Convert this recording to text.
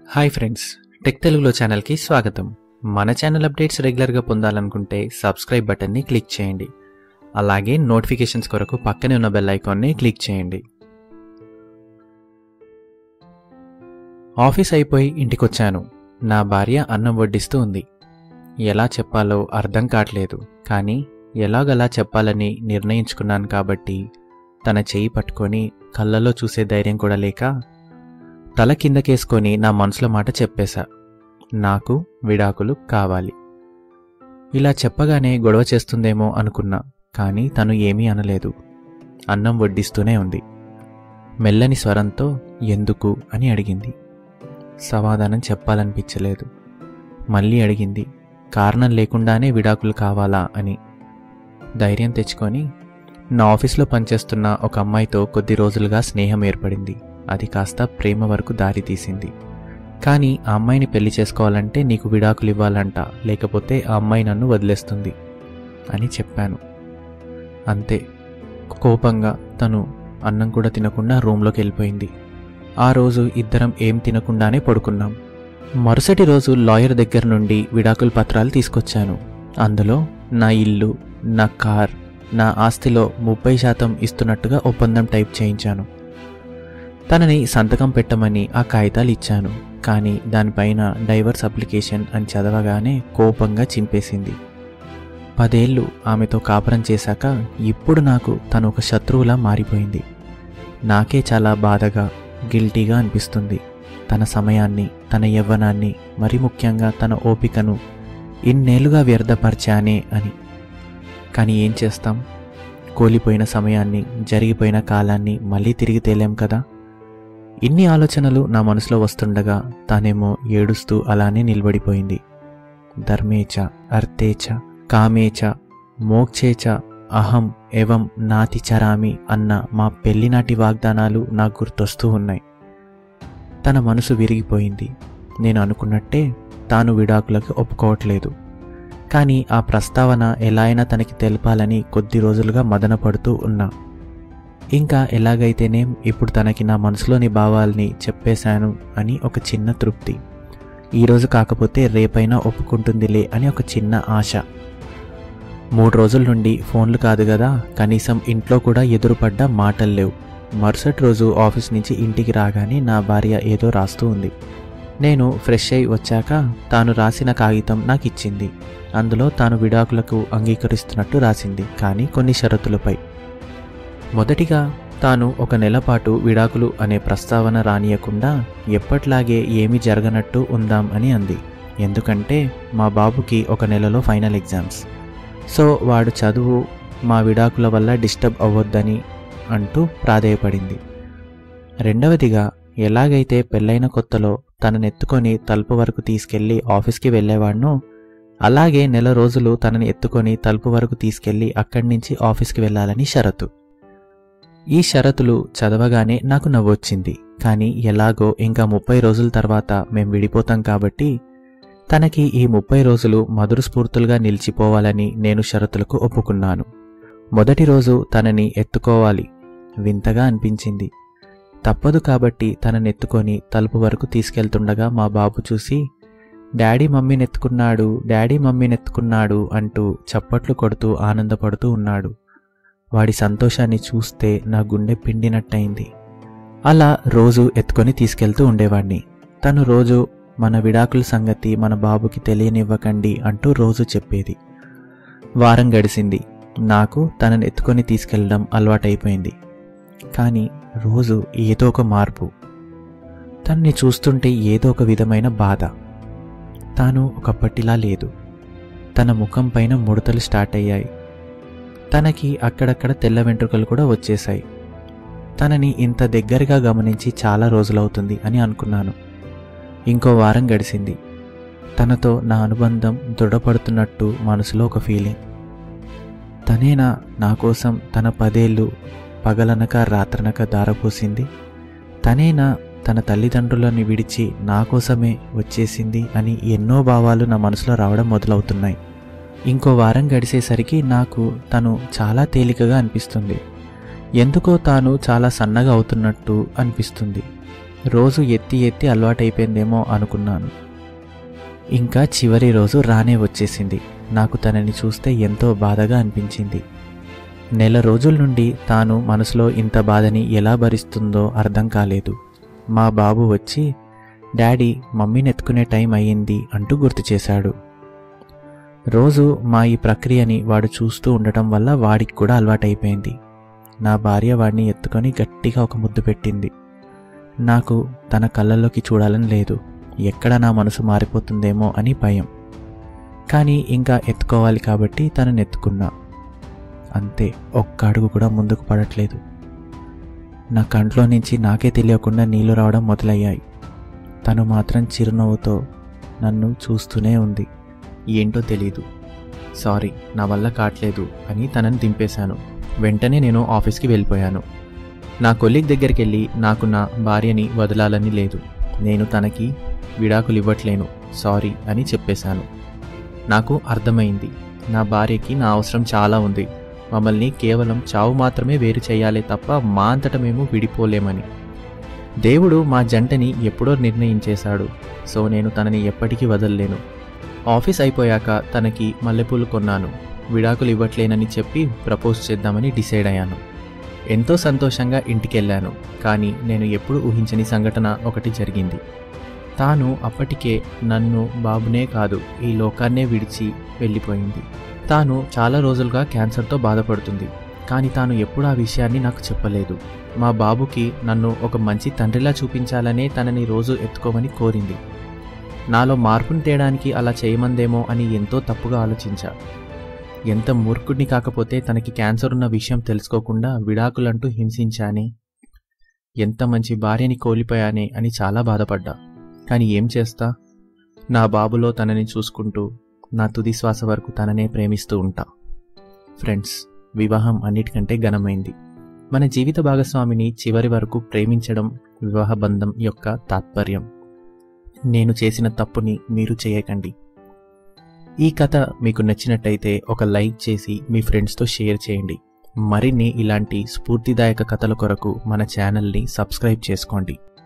hi friends tech తెలుగులో ఛానల్కి స్వాగతం మన ఛానల్ అప్డేట్స్ రెగ్యులర్గా పొందాలనుకుంటే సబ్స్క్రైబ్ బటన్ని క్లిక్ చేయండి అలాగే నోటిఫికేషన్స్ కొరకు పక్కనే ఉన్న బెల్ ఐకాన్ని క్లిక్ చేయండి ఆఫీస్ అయిపోయి ఇంటికొచ్చాను నా భార్య అన్నం వడ్డిస్తూ ఉంది ఎలా చెప్పాలో అర్థం కావట్లేదు కానీ ఎలాగలా చెప్పాలని నిర్ణయించుకున్నాను కాబట్టి తన చేయి పట్టుకొని కళ్ళలో చూసే ధైర్యం కూడా లేక తల కిందకేసుకొని నా మనసులో మాట చెప్పేశా నాకు విడాకులు కావాలి ఇలా చెప్పగానే గొడవ చేస్తుందేమో అనుకున్నా కానీ తను ఏమీ అనలేదు అన్నం వడ్డిస్తూనే ఉంది మెల్లని స్వరంతో ఎందుకు అని అడిగింది సమాధానం చెప్పాలనిపించలేదు మళ్ళీ అడిగింది కారణం లేకుండానే విడాకులు కావాలా అని ధైర్యం తెచ్చుకొని నా ఆఫీస్లో పనిచేస్తున్న ఒక అమ్మాయితో కొద్ది రోజులుగా స్నేహం ఏర్పడింది అది కాస్త ప్రేమ వరకు దారి తీసింది కానీ ఆ అమ్మాయిని పెళ్లి చేసుకోవాలంటే నీకు విడాకులు ఇవ్వాలంట లేకపోతే ఆ అమ్మాయి నన్ను వదిలేస్తుంది అని చెప్పాను అంతే కోపంగా తను అన్నం కూడా తినకుండా రూమ్లోకి వెళ్ళిపోయింది ఆ రోజు ఇద్దరం ఏం తినకుండానే పడుకున్నాం మరుసటి రోజు లాయర్ దగ్గర నుండి విడాకుల పత్రాలు తీసుకొచ్చాను అందులో నా ఇల్లు నా కార్ నా ఆస్తిలో ముప్పై శాతం ఇస్తున్నట్టుగా ఒప్పందం టైప్ చేయించాను తనని సంతకం పెట్టమని ఆ కాగితాలు ఇచ్చాను కానీ దానిపైన డైవర్స్ అప్లికేషన్ అని చదవగానే కోపంగా చింపేసింది పదేళ్ళు ఆమెతో కాపురం చేశాక ఇప్పుడు నాకు తను ఒక శత్రువులా మారిపోయింది నాకే చాలా బాధగా గిల్టీగా అనిపిస్తుంది తన సమయాన్ని తన యవ్వనాన్ని మరి ముఖ్యంగా తన ఓపికను ఇన్నేళ్లుగా వ్యర్థపరిచానే అని కానీ ఏం చేస్తాం కోలిపోయిన సమయాన్ని జరిగిపోయిన కాలాన్ని మళ్ళీ తిరిగి తేలేం కదా ఇన్ని ఆలోచనలు నా మనసులో వస్తుండగా తానేమో ఏడుస్తూ అలానే నిలబడిపోయింది ధర్మేచ అర్థేచ కామేచ మోక్షేచ అహం ఏవం నాతి చరామి అన్న మా పెళ్లినాటి వాగ్దానాలు నాకు గుర్తొస్తూ ఉన్నాయి తన మనసు విరిగిపోయింది నేను అనుకున్నట్టే తాను విడాకులకు ఒప్పుకోవట్లేదు కానీ ఆ ప్రస్తావన ఎలా అయినా తనకి తెలపాలని కొద్ది రోజులుగా మదనపడుతూ ఉన్నా ఇంకా ఎలాగైతేనేం ఇప్పుడు తనకి నా మనసులోని భావాల్ని చెప్పేశాను అని ఒక చిన్న తృప్తి ఈరోజు కాకపోతే రేపైనా ఒప్పుకుంటుందిలే అని ఒక చిన్న ఆశ మూడు రోజుల నుండి ఫోన్లు కాదు కదా కనీసం ఇంట్లో కూడా ఎదురుపడ్డ మాటలు లేవు మరుసటి రోజు ఆఫీస్ నుంచి ఇంటికి రాగానే నా భార్య ఏదో రాస్తూ ఉంది నేను ఫ్రెష్ అయి వచ్చాక తాను రాసిన కాగితం నాకు ఇచ్చింది అందులో తాను విడాకులకు అంగీకరిస్తున్నట్టు రాసింది కానీ కొన్ని షరతులపై మొదటిగా తాను ఒక నెల పాటు విడాకులు అనే ప్రస్తావన రానియకుండా ఎప్పట్లాగే ఏమీ జరగనట్టు ఉందాం అని అంది ఎందుకంటే మా బాబుకి ఒక నెలలో ఫైనల్ ఎగ్జామ్స్ సో వాడు చదువు మా విడాకుల వల్ల డిస్టర్బ్ అవ్వొద్దని అంటూ ప్రాధేయపడింది రెండవదిగా ఎలాగైతే పెళ్ళైన కొత్తలో తననెత్తుకొని తలుపు వరకు తీసుకెళ్లి ఆఫీస్కి వెళ్ళేవాడినో అలాగే నెల రోజులు తనని ఎత్తుకొని తలుపు వరకు తీసుకెళ్లి అక్కడి నుంచి ఆఫీస్కి వెళ్ళాలని షరతు ఈ షరతులు చదవగానే నాకు నవ్వొచ్చింది కానీ ఎలాగో ఇంకా ముప్పై రోజుల తర్వాత మేం విడిపోతాం కాబట్టి తనకి ఈ ముప్పై రోజులు మధుర స్ఫూర్తులుగా నిలిచిపోవాలని నేను షరతులకు ఒప్పుకున్నాను మొదటి రోజు తనని ఎత్తుకోవాలి వింతగా అనిపించింది తప్పదు కాబట్టి తననెత్తుకొని తలుపు వరకు తీసుకెళ్తుండగా మా బాబు చూసి డాడీ మమ్మీనెత్తుకున్నాడు డాడీ మమ్మీనెత్తుకున్నాడు అంటూ చప్పట్లు కొడుతూ ఆనందపడుతూ ఉన్నాడు వాడి సంతోషాన్ని చూస్తే నా గుండె పిండినట్టయింది అలా రోజు ఎత్తుకొని తీసుకెళ్తూ ఉండేవాణ్ణి తను రోజు మన విడాకుల సంగతి మన బాబుకి తెలియనివ్వకండి అంటూ రోజు చెప్పేది వారం గడిచింది నాకు తనని ఎత్తుకొని తీసుకెళ్ళడం అలవాటైపోయింది కానీ రోజు ఏదో ఒక మార్పు తనని చూస్తుంటే ఏదో ఒక విధమైన బాధ తాను ఒకప్పటిలా లేదు తన ముఖం పైన ముడతలు స్టార్ట్ అయ్యాయి తనకి అక్కడక్కడ తెల్ల వెంట్రుకలు కూడా వచ్చేశాయి తనని ఇంత దగ్గరగా గమనించి చాలా రోజులవుతుంది అని అనుకున్నాను ఇంకో వారం గడిచింది తనతో నా అనుబంధం దృఢపడుతున్నట్టు మనసులో ఒక ఫీలింగ్ తనేనా నా కోసం తన పదేళ్ళు పగలనక రాత్రనక దారపోసింది తనేనా తన తల్లిదండ్రులని విడిచి నా కోసమే వచ్చేసింది అని ఎన్నో భావాలు నా మనసులో రావడం మొదలవుతున్నాయి ఇంకో వారం గడిచేసరికి నాకు తను చాలా తేలికగా అనిపిస్తుంది ఎందుకో తాను చాలా సన్నగా అవుతున్నట్టు అనిపిస్తుంది రోజు ఎత్తి ఎత్తి అలవాటైపోయిందేమో అనుకున్నాను ఇంకా చివరి రోజు రానే వచ్చేసింది నాకు తనని చూస్తే ఎంతో బాధగా అనిపించింది నెల రోజుల నుండి తాను మనసులో ఇంత బాధని ఎలా భరిస్తుందో అర్థం కాలేదు మా బాబు వచ్చి డాడీ మమ్మీని ఎత్తుకునే టైం అయ్యింది అంటూ గుర్తు చేశాడు రోజు మా ఈ ప్రక్రియని వాడు చూస్తూ ఉండటం వల్ల వాడికి కూడా అలవాటైపోయింది నా భార్య వాడిని ఎత్తుకొని గట్టిగా ఒక ముద్దు పెట్టింది నాకు తన కళ్ళల్లోకి చూడాలని లేదు ఎక్కడ నా మనసు మారిపోతుందేమో అని భయం కానీ ఇంకా ఎత్తుకోవాలి కాబట్టి తనని ఎత్తుకున్నా అంతే ఒక్క అడుగు కూడా ముందుకు పడట్లేదు నా కంట్లో నుంచి నాకే తెలియకుండా నీళ్లు రావడం మొదలయ్యాయి తను మాత్రం చిరునవ్వుతో నన్ను చూస్తూనే ఉంది ఏంటో తెలీదు సారీ నా వల్ల కావట్లేదు అని తనని దింపేశాను వెంటనే నేను ఆఫీస్కి వెళ్ళిపోయాను నా కొలీగ్ దగ్గరికి వెళ్ళి నాకు నా భార్యని వదలాలని లేదు నేను తనకి విడాకులు ఇవ్వట్లేను సారీ అని చెప్పేశాను నాకు అర్థమైంది నా భార్యకి నా అవసరం చాలా ఉంది మమ్మల్ని కేవలం చావు మాత్రమే వేరు చేయాలే తప్ప మా అంతట మేము విడిపోలేమని దేవుడు మా జంటని ఎప్పుడో నిర్ణయించేశాడు సో నేను తనని ఎప్పటికీ వదలలేను ఆఫీస్ అయిపోయాక తనకి మల్లెపూలు కొన్నాను విడాకులు ఇవ్వట్లేనని చెప్పి ప్రపోజ్ చేద్దామని డిసైడ్ అయ్యాను ఎంతో సంతోషంగా ఇంటికెళ్ళాను కానీ నేను ఎప్పుడు ఊహించని సంఘటన ఒకటి జరిగింది తాను అప్పటికే నన్ను బాబునే కాదు ఈ లోకాన్నే విడిచి వెళ్ళిపోయింది తాను చాలా రోజులుగా క్యాన్సర్తో బాధపడుతుంది కానీ తాను ఎప్పుడు ఆ విషయాన్ని నాకు చెప్పలేదు మా బాబుకి నన్ను ఒక మంచి తండ్రిలా చూపించాలనే తనని రోజు ఎత్తుకోమని కోరింది నాలో మార్పుని తేయడానికి అలా చేయమందేమో అని ఎంతో తప్పుగా ఆలోచించా ఎంత మూర్ఖుడిని కాకపోతే తనకి క్యాన్సర్ ఉన్న విషయం తెలుసుకోకుండా విడాకులంటూ హింసించానే ఎంత మంచి భార్యని కోల్పోయానే అని చాలా బాధపడ్డా కానీ ఏం చేస్తా నా బాబులో తనని చూసుకుంటూ నా తుది శ్వాస వరకు తననే ప్రేమిస్తూ ఉంటా ఫ్రెండ్స్ వివాహం అన్నిటికంటే ఘనమైంది మన జీవిత భాగస్వామిని చివరి వరకు ప్రేమించడం వివాహ బంధం యొక్క తాత్పర్యం నేను చేసిన తప్పుని మీరు చేయకండి ఈ కథ మీకు నచ్చినట్టయితే ఒక లైక్ చేసి మీ ఫ్రెండ్స్తో షేర్ చేయండి మరిన్ని ఇలాంటి స్ఫూర్తిదాయక కథల కొరకు మన ఛానల్ని సబ్స్క్రైబ్ చేసుకోండి